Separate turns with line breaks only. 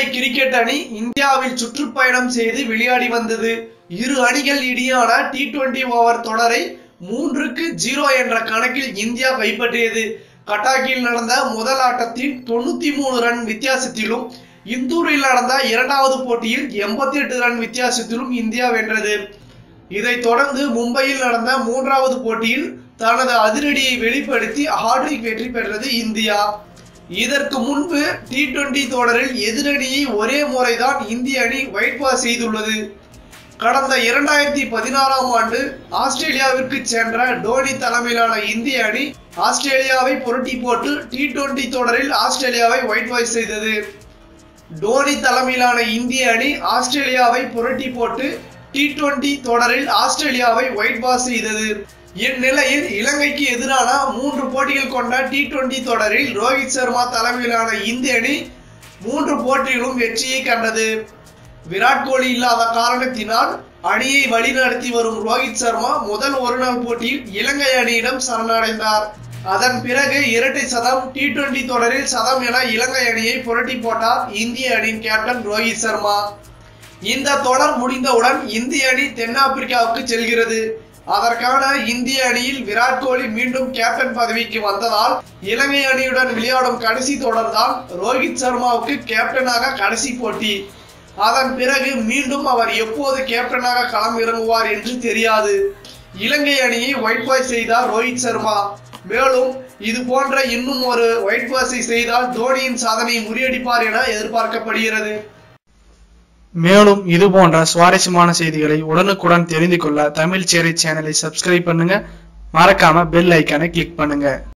இலங்கை cricket அணி இந்தியாவில் சுற்றுப்பயணம் செய்து விளையாடி வந்தது இரு அணிகள் இடையான டி டுவெண்டி ஓவர் தொடரை மூன்றுக்கு ஜீரோ என்ற கணக்கில் இந்தியா கைப்பற்றியது கட்டாக்கில் நடந்த முதல் ஆட்டத்தில் தொண்ணூத்தி மூணு ரன் வித்தியாசத்திலும் இந்தூரில் நடந்த இரண்டாவது போட்டியில் எண்பத்தி எட்டு ரன் வித்தியாசத்திலும் இந்தியா வென்றது இதைத் தொடர்ந்து மும்பையில் நடந்த மூன்றாவது போட்டியில் தனது அதிரடியை வெளிப்படுத்தி ஹாட்ரிக் வெற்றி பெற்றது இந்தியா இதற்கு முன்பு டி டுவெண்டி தொடரில் எதிரணியை ஒரே முறைதான் இந்திய அணி ஒயிட் வாஷ் செய்துள்ளது கடந்த இரண்டாயிரத்தி பதினாறாம் ஆண்டு ஆஸ்திரேலியாவிற்கு சென்ற டோனி தலைமையிலான இந்திய அணி ஆஸ்திரேலியாவை புரட்டி போட்டு டி டுவெண்டி தொடரில் ஆஸ்திரேலியாவை ஒயிட் வாஷ் செய்தது டோனி தலைமையிலான இந்திய அணி ஆஸ்திரேலியாவை புரட்டி போட்டு டி டுவெண்டி தொடரில் ஆஸ்திரேலியாவை ஒயிட் வாஷ் செய்தது இந்நிலையில் இலங்கைக்கு எதிரான மூன்று போட்டிகள் கொண்ட டி டுவெண்டி தொடரில் ரோஹித் சர்மா தலைமையிலான இந்திய அணி மூன்று போட்டிகளும் வெற்றியை கண்டது விராட் கோலி இல்லாத காரணத்தினால் அணியை வழிநடத்தி வரும் ரோஹித் சர்மா முதல் ஒருநாள் போட்டியில் இலங்கை அணியிடம் சரணடைந்தார் அதன் பிறகு இரட்டை சதம் டி டுவெண்டி தொடரில் சதம் என இலங்கை அணியை புரட்டி போட்டார் இந்திய அணியின் கேப்டன் ரோஹித் சர்மா இந்த தொடர் முடிந்தவுடன் இந்திய அணி தென்னாப்பிரிக்காவுக்கு செல்கிறது அதற்கான இந்திய அணியில் விராட் கோலி மீண்டும் கேப்டன் பதவிக்கு வந்ததால் இலங்கை அணியுடன் விளையாடும் கடைசி தொடர்தான் ரோஹித் சர்மாவுக்கு கேப்டனாக கடைசி போட்டி அதன் பிறகு மீண்டும் அவர் எப்போது கேப்டனாக களம் இறங்குவார் என்று தெரியாது இலங்கை அணியை ஒயிட் வாஷ் செய்தார் ரோஹித் சர்மா மேலும் இது போன்ற இன்னும் ஒரு ஒயிட் வாஷை செய்தால் தோனியின் சாதனையை முறியடிப்பார் என எதிர்பார்க்கப்படுகிறது
மேலும் இது போன்ற சுவாரஸ்யமான செய்திகளை உடனுக்குடன் தெரிந்து கொள்ள தமிழ் சேரை சேனலை சப்ஸ்கிரைப் பண்ணுங்க மறக்காம பெல் ஐக்கானை கிளிக் பண்ணுங்க